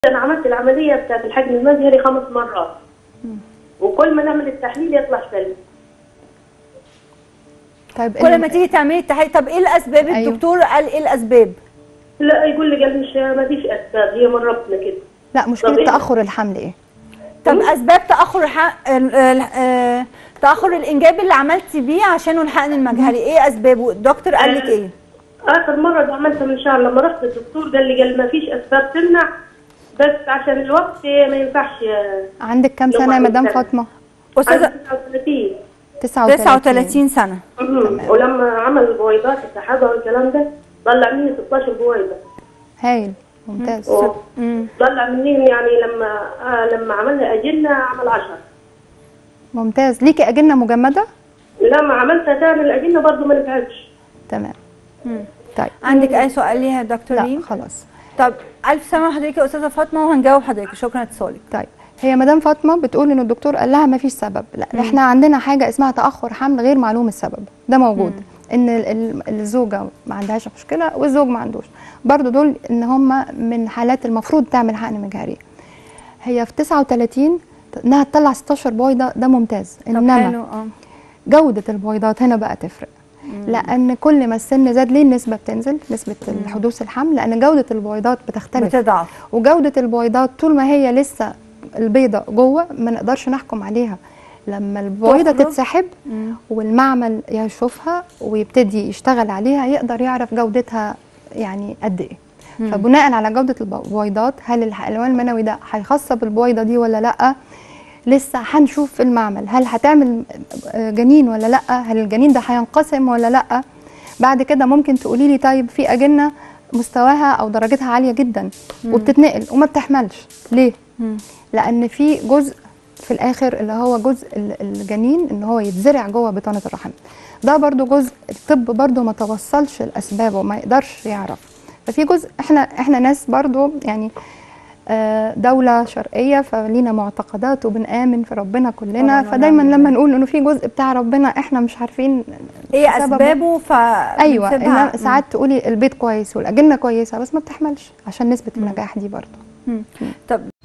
انا عملت العمليه بتاعت الحجم المجهري خمس مرات وكل ما نعمل التحليل يطلع سلبي طيب كل ال- ما تيجي تعملي التحليل طب ايه الاسباب أيوه. الدكتور قال ايه الاسباب لا يقول لي قال مش ما فيش اسباب هي من ربنا كده لا طب مشكله إيه؟ تاخر الحمل ايه طب اسباب تاخر الح... ال- ال- آه، تاخر الانجاب اللي عملتي بيه عشانه الحقن المجهري ايه اسبابه الدكتور قال لك ايه اخر مره دي عملتها من شهر لما رحت الدكتور قال لي قال ما فيش اسباب تمنع بس عشان الوقت ما ينفعش عندك كام لو سنه يا عندك مدام سنة. فاطمه استاذه أنا 39 39 39 سنه مهم. ولما عمل البويضات السحابه والكلام ده طلع مني 16 بويضه هايل ممتاز و- مم. طلع منهم يعني لما آه لما عملنا اجنه عمل 10 ممتاز ليكي اجنه مجمده لما عملتها تاني الاجنه برضه ما نفعتش تمام مم. طيب عندك اي سؤال ليها يا دكتور لا ريم خلاص طب الف سلامه لحضرتك يا استاذه فاطمه وهنجاوب حضرتك شكرا لاتصالك طيب هي مدام فاطمه بتقول ان الدكتور قال لها ما فيش سبب لا احنا عندنا حاجه اسمها تاخر حمل غير معلوم السبب ده موجود ان ال- ال- الزوجه ما عندهاش مشكله والزوج ما عندوش برضو دول ان هم من حالات المفروض تعمل حقن مجهري هي في 39 انها تطلع 16 بويضه ده ممتاز طب انما حلو اه جودة البويضات هنا بقى تفرق لأن كل ما السن زاد ليه النسبة بتنزل نسبة حدوث الحمل لأن جودة البويضات بتختلف بتضعف وجودة البويضات طول ما هي لسه البيضة جوه ما نقدرش نحكم عليها لما البويضة تخرج. تتسحب مم. والمعمل يشوفها ويبتدي يشتغل عليها يقدر يعرف جودتها يعني قد ايه فبناء على جودة البويضات هل الحيوان المنوي ده هيخصب البويضة دي ولا لأ لسه هنشوف في المعمل هل هتعمل آه، جنين ولا لأ هل الجنين ده هينقسم ولا لأ بعد كده ممكن تقولي لي طيب في أجنة مستواها أو درجتها عالية جدا وبتتنقل وما بتحملش ليه؟ مم. لأن في جزء في الآخر اللي هو جزء ال- الجنين إن هو يتزرع جوه بطانة الرحم ده برضو جزء الطب برضو ما توصلش لأسبابه ما يقدرش يعرف ففي جزء احنا احنا ناس برضو يعني آه، دولة شرقية فلينا معتقدات وبنآمن في ربنا كلنا طبعاً فدايما ونعم لما نقول انه في جزء بتاع ربنا احنا مش عارفين ايه سببه. اسبابه ف ايوه بنسيبها. إنما ساعات تقولي البيت كويس والاجنه كويسه بس ما بتحملش عشان نسبه النجاح دي برضو مم. طب